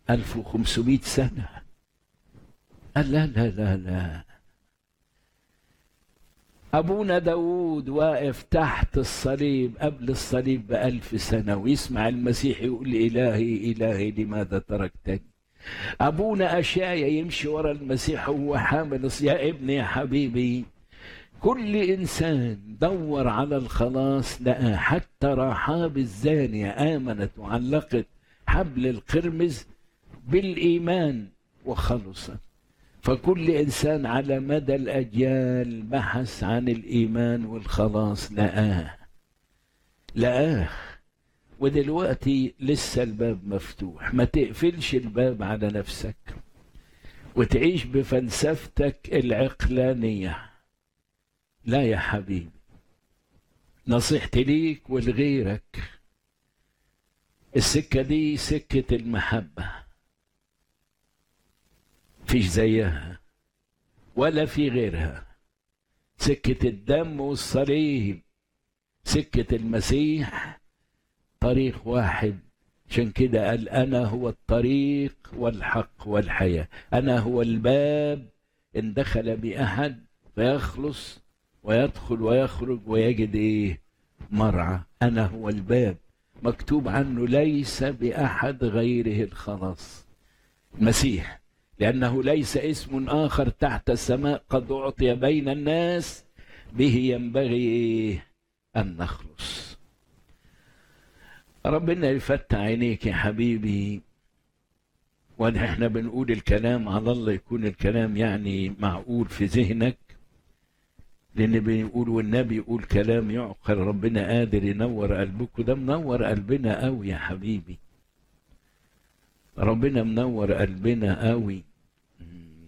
1500 سنة قال لا لا لا لا أبونا داود واقف تحت الصليب قبل الصليب بألف سنة ويسمع المسيح يقول إلهي إلهي لماذا تركتني أبونا أشعيا يمشي ورا المسيح وهو حامل يا ابني يا حبيبي كل إنسان دور على الخلاص لقى حتى رحاب الزانية آمنت وعلقت حبل القرمز بالإيمان وخلصت فكل إنسان على مدى الأجيال بحث عن الإيمان والخلاص لقاه لقاه ودلوقتي لسه الباب مفتوح ما تقفلش الباب على نفسك وتعيش بفلسفتك العقلانية لا يا حبيبي نصيحتي ليك ولغيرك السكة دي سكة المحبة فيش زيها ولا في غيرها سكة الدم والصليب سكة المسيح طريق واحد عشان كده قال أنا هو الطريق والحق والحياة أنا هو الباب إن دخل بأحد فيخلص ويدخل ويخرج ويجد إيه مرعى أنا هو الباب مكتوب عنه ليس بأحد غيره الخلاص المسيح لأنه ليس اسم آخر تحت السماء قد أعطي بين الناس به ينبغي أن نخلص ربنا يفتح عينيك يا حبيبي ونحن بنقول الكلام على الله يكون الكلام يعني معقول في ذهنك لأن بيقول والنبي يقول كلام يعقل ربنا قادر ينور قلبك وده منور قلبنا قوي يا حبيبي ربنا منور قلبنا قوي